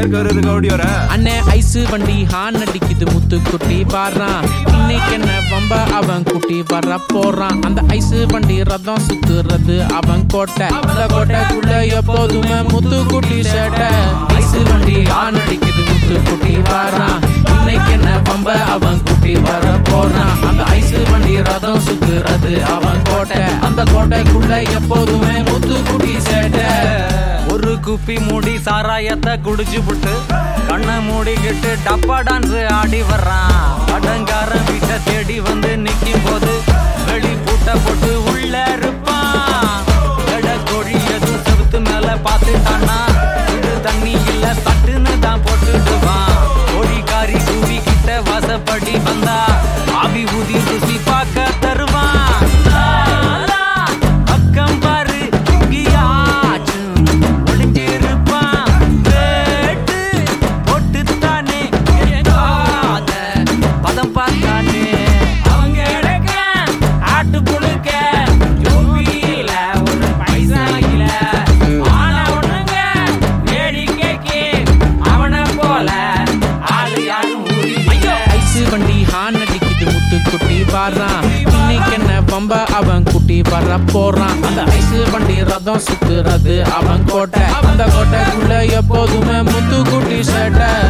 கருதுக்கு ஓடி வர அண்ணே ஐஸ் வண்டி ஹான் அடிக்குது முத்து குட்டி பாடுறான் இன்னைக்கு என்ன வம்ப அவன் குட்டி வர போறான் அந்த ஐஸ் வண்டி ரதம் சுத்துறது அவன் கோட்டை அந்த கோட்டைக்குள்ள எப்போதுமே முத்து குட்டி சேட்டை ஐஸ் வண்டி ஹான் அடிக்குது முத்து குட்டி பாடுறான் இன்னைக்கு என்ன வம்ப அவன் குட்டி வர போறான் அந்த ஐஸ் வண்டி ரதம் சுத்துறது அவன் கோட்டை அந்த கோட்டைக்குள்ள எப்போதுமே முத்து குட்டி சேட்டை ஒரு குப்பி மூடி சாராயத்தை குடிச்சு புட்டு கண்ணை மூடிக்கிட்டு டப்பா டான்ஸ் ஆடி வர்றான் கடங்காரன் வீட்டை தேடி வந்து நிக்கும் போது வெளி பூட்டை போட்டு உள்ள இருப்பான் எட கோழி எதுவும் செவுத்து மேல பார்த்துட்டானா இது தண்ணி இல்ல தட்டுன்னு தான் போட்டுடுவான் கோழிக்காரி கூவி கிட்ட வாசப்படி வந்தா ஆவி ஊதி ருசி பார்க்க தருவான் பக்கம் பாரு இங்கேயாச்சும் ஒளிஞ்சிருப்பான் வேட்டு போட்டுத்தானே கேட்காத பதம் பார்த்தானே அவங்க எடுக்க ஆட்டு புழுக்க யூபியில ஒரு பைசா இல்ல ஆனா ஒண்ணுங்க வேடிக்கைக்கு அவனை போல ஆளு யாரும் ஊரில் ஐயோ ஐஸ் வண்டி ஹான் அடிக்குது முத்து குட்டி பாடுறான் இன்னைக்கு என்ன பம்ப அவன் குட்டி வர போறான் அந்த ஐஸ் வண்டி ரதம் சுத்துறது அவன் கோட்டை அந்த கோட்டைக்குள்ள எப்போதுமே முத்து குட்டி சேட்டை